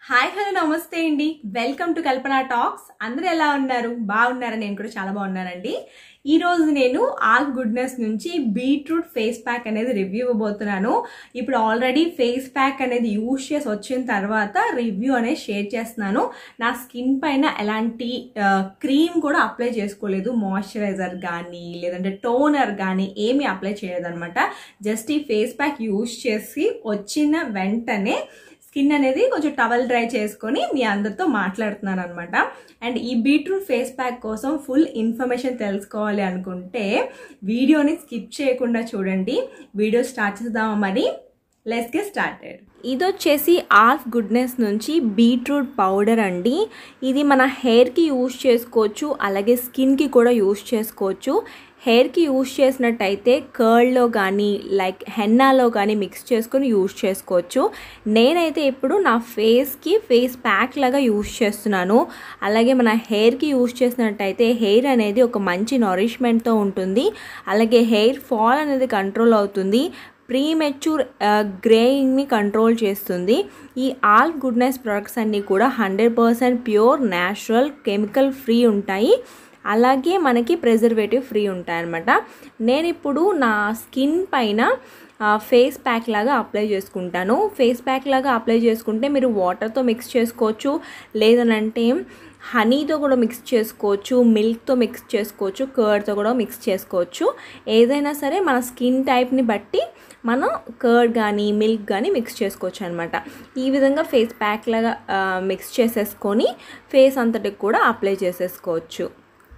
hi hello నమస్తే అండి welcome to Kalpana talks అందరూ ఎలా ఉన్నారు బాగున్నారా నేను కూడా చాలా బాగున్నానండి ఈ రోజు నేను ఆల్ గుడ్నెస్ నుంచి బీట్రూట్ ఫేస్ ప్యాక్ అనేది రివ్యూ ఇవ్వబోతున్నాను ఇప్పుడు ఆల్రెడీ ఫేస్ ప్యాక్ అనేది యూజ్ చేసి వచ్చిన తర్వాత రివ్యూ అనేది షేర్ చేస్తున్నాను నా స్కిన్ పైన ఎలాంటి క్రీమ్ కూడా అప్లై చేసుకోలేదు మాయిశ్చరైజర్ కానీ లేదంటే టోనర్ కానీ ఏమీ అప్లై చేయలేదన్నమాట జస్ట్ ఈ ఫేస్ ప్యాక్ యూజ్ చేసి వచ్చిన వెంటనే స్కిన్ అనేది కొంచెం టవల్ డ్రై చేసుకొని మీ అందరితో మాట్లాడుతున్నాను అనమాట అండ్ ఈ బీట్రూట్ ఫేస్ ప్యాక్ కోసం ఫుల్ ఇన్ఫర్మేషన్ తెలుసుకోవాలి అనుకుంటే వీడియోని స్కిప్ చేయకుండా చూడండి వీడియో స్టార్ట్ చేద్దామా మరి లెట్స్ గెట్ స్టార్టెడ్ ఇది వచ్చేసి ఆల్ఫ్ గుడ్నెస్ నుంచి బీట్రూట్ పౌడర్ అండి ఇది మన హెయిర్కి యూజ్ చేసుకోవచ్చు అలాగే స్కిన్కి కూడా యూజ్ చేసుకోవచ్చు హెయిర్కి యూజ్ చేసినట్టయితే కర్ల్లో కానీ లైక్ హెన్నాలో కానీ మిక్స్ చేసుకొని యూజ్ చేసుకోవచ్చు నేనైతే ఇప్పుడు నా ఫేస్కి ఫేస్ ప్యాక్ లాగా యూజ్ చేస్తున్నాను అలాగే మన హెయిర్కి యూజ్ చేసినట్టయితే హెయిర్ అనేది ఒక మంచి నరిష్మెంట్తో ఉంటుంది అలాగే హెయిర్ ఫాల్ అనేది కంట్రోల్ అవుతుంది ప్రీమెచ్యూర్ గ్రేయింగ్ని కంట్రోల్ చేస్తుంది ఈ ఆల్ గుడ్నెస్ ప్రొడక్ట్స్ అన్నీ కూడా hundred percent pure natural chemical free ఉంటాయి అలాగే మనకి ప్రిజర్వేటివ్ ఫ్రీ ఉంటాయన్నమాట నేను ఇప్పుడు నా స్కిన్ పైన ఫేస్ ప్యాక్ లాగా అప్లై చేసుకుంటాను ఫేస్ ప్యాక్ లాగా అప్లై చేసుకుంటే మీరు వాటర్తో మిక్స్ చేసుకోవచ్చు లేదనంటే హనీతో కూడా మిక్స్ చేసుకోవచ్చు మిల్క్తో మిక్స్ చేసుకోవచ్చు కర్డ్తో కూడా మిక్స్ చేసుకోవచ్చు ఏదైనా సరే మన స్కిన్ టైప్ని బట్టి మనం కర్డ్ కానీ మిల్క్ కానీ మిక్స్ చేసుకోవచ్చు అనమాట ఈ విధంగా ఫేస్ ప్యాక్ లాగా మిక్స్ చేసేసుకొని ఫేస్ అంతటికి కూడా అప్లై చేసేసుకోవచ్చు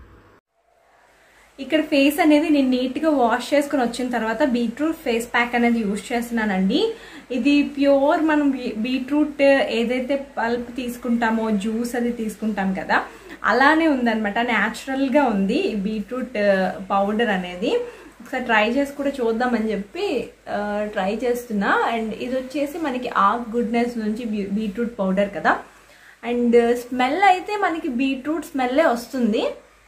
ఇక్కడ ఫేస్ అనేది నేను నీట్గా వాష్ చేసుకుని వచ్చిన తర్వాత బీట్రూట్ ఫేస్ ప్యాక్ అనేది యూజ్ చేస్తున్నానండి ఇది ప్యూర్ మనం బీట్రూట్ ఏదైతే పల్ప్ తీసుకుంటామో జ్యూస్ అది తీసుకుంటాం కదా అలానే ఉందనమాట న్యాచురల్గా ఉంది ఈ బీట్రూట్ పౌడర్ అనేది ఒకసారి ట్రై చేసి కూడా చూద్దామని చెప్పి ట్రై చేస్తున్నా అండ్ ఇది వచ్చేసి మనకి ఆ గుడ్నెస్ నుంచి బీట్రూట్ పౌడర్ కదా అండ్ స్మెల్ అయితే మనకి బీట్రూట్ స్మెల్లే వస్తుంది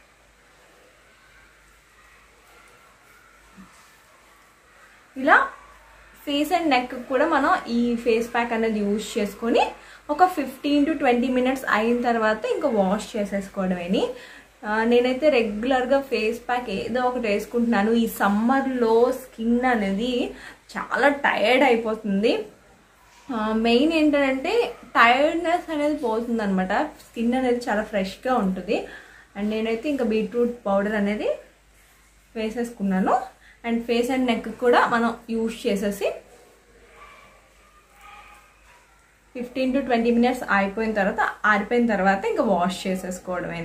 ఇలా ఫేస్ అండ్ నెక్ కూడా మనం ఈ ఫేస్ ప్యాక్ అనేది యూజ్ చేసుకొని ఒక ఫిఫ్టీన్ టు ట్వంటీ మినిట్స్ అయిన తర్వాత ఇంకా వాష్ చేసేసుకోవడమేని నేనైతే రెగ్యులర్గా ఫేస్ ప్యాక్ ఏదో ఒకటి వేసుకుంటున్నాను ఈ సమ్మర్లో స్కిన్ అనేది చాలా టైర్డ్ అయిపోతుంది మెయిన్ ఏంటంటే టైర్డ్నెస్ అనేది పోతుంది అనమాట స్కిన్ అనేది చాలా ఫ్రెష్గా ఉంటుంది అండ్ నేనైతే ఇంకా బీట్రూట్ పౌడర్ అనేది వేసేసుకున్నాను అండ్ ఫేస్ అండ్ నెక్ కూడా మనం యూజ్ చేసేసి ఫిఫ్టీన్ టు ట్వంటీ మినిట్స్ అయిపోయిన తర్వాత ఆరిపోయిన తర్వాత ఇంకా వాష్ చేసేసుకోవడమే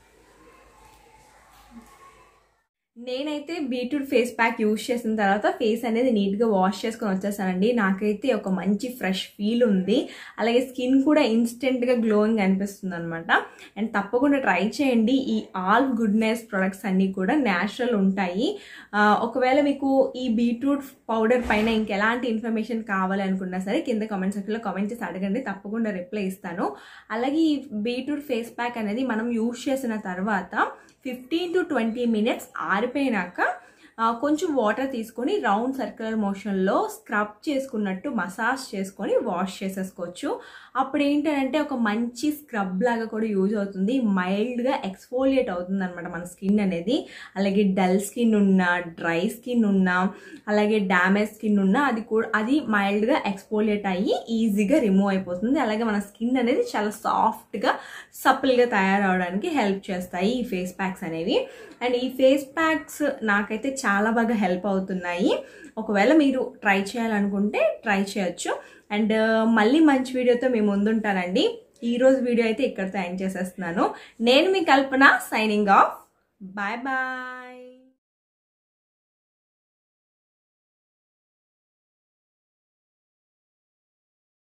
నేనైతే బీట్రూట్ ఫేస్ ప్యాక్ యూజ్ చేసిన తర్వాత ఫేస్ అనేది నీట్గా వాష్ చేసుకొని వచ్చేసానండి నాకైతే ఒక మంచి ఫ్రెష్ ఫీల్ ఉంది అలాగే స్కిన్ కూడా ఇన్స్టెంట్గా గ్లోయింగ్ అనిపిస్తుంది అనమాట అండ్ తప్పకుండా ట్రై చేయండి ఈ ఆల్ గుడ్నెస్ ప్రొడక్ట్స్ అన్నీ కూడా న్యాచురల్ ఉంటాయి ఒకవేళ మీకు ఈ బీట్రూట్ పౌడర్ పైన ఇంకెలాంటి ఇన్ఫర్మేషన్ కావాలి అనుకున్నా సరే కింద కామెంట్ సెక్షన్లో కామెంట్ చేసి అడగండి తప్పకుండా రిప్లై ఇస్తాను అలాగే ఈ బీట్రూట్ ఫేస్ ప్యాక్ అనేది మనం యూజ్ చేసిన తర్వాత ఫిఫ్టీన్ టు ట్వంటీ మినిట్స్ ఆరిపోయినాక కొంచెం వాటర్ తీసుకొని రౌండ్ సర్క్యులర్ మోషన్లో స్క్రబ్ చేసుకున్నట్టు మసాజ్ చేసుకొని వాష్ చేసేసుకోవచ్చు అప్పుడు ఏంటంటే ఒక మంచి స్క్రబ్ లాగా కూడా యూజ్ అవుతుంది మైల్డ్గా ఎక్స్ఫోలియేట్ అవుతుంది అనమాట మన స్కిన్ అనేది అలాగే డల్ స్కిన్ ఉన్న డ్రై స్కిన్ ఉన్న అలాగే డ్యామేజ్ స్కిన్ ఉన్న అది కూడా అది మైల్డ్గా ఎక్స్ఫోలియేట్ అయ్యి ఈజీగా రిమూవ్ అయిపోతుంది అలాగే మన స్కిన్ అనేది చాలా సాఫ్ట్గా సప్పుల్గా తయారవడానికి హెల్ప్ చేస్తాయి ఈ ఫేస్ ప్యాక్స్ అనేవి అండ్ ఈ ఫేస్ ప్యాక్స్ నాకైతే చాలా బాగా హెల్ప్ అవుతున్నాయి ఒకవేళ మీరు ట్రై చేయాలనుకుంటే ట్రై చేయొచ్చు అండ్ మళ్ళీ మంచి వీడియోతో మేము ముందుంటానండి ఈరోజు వీడియో అయితే ఇక్కడితో ఎండ్ చేసేస్తున్నాను నేను మీ Kalpana signing off bye bye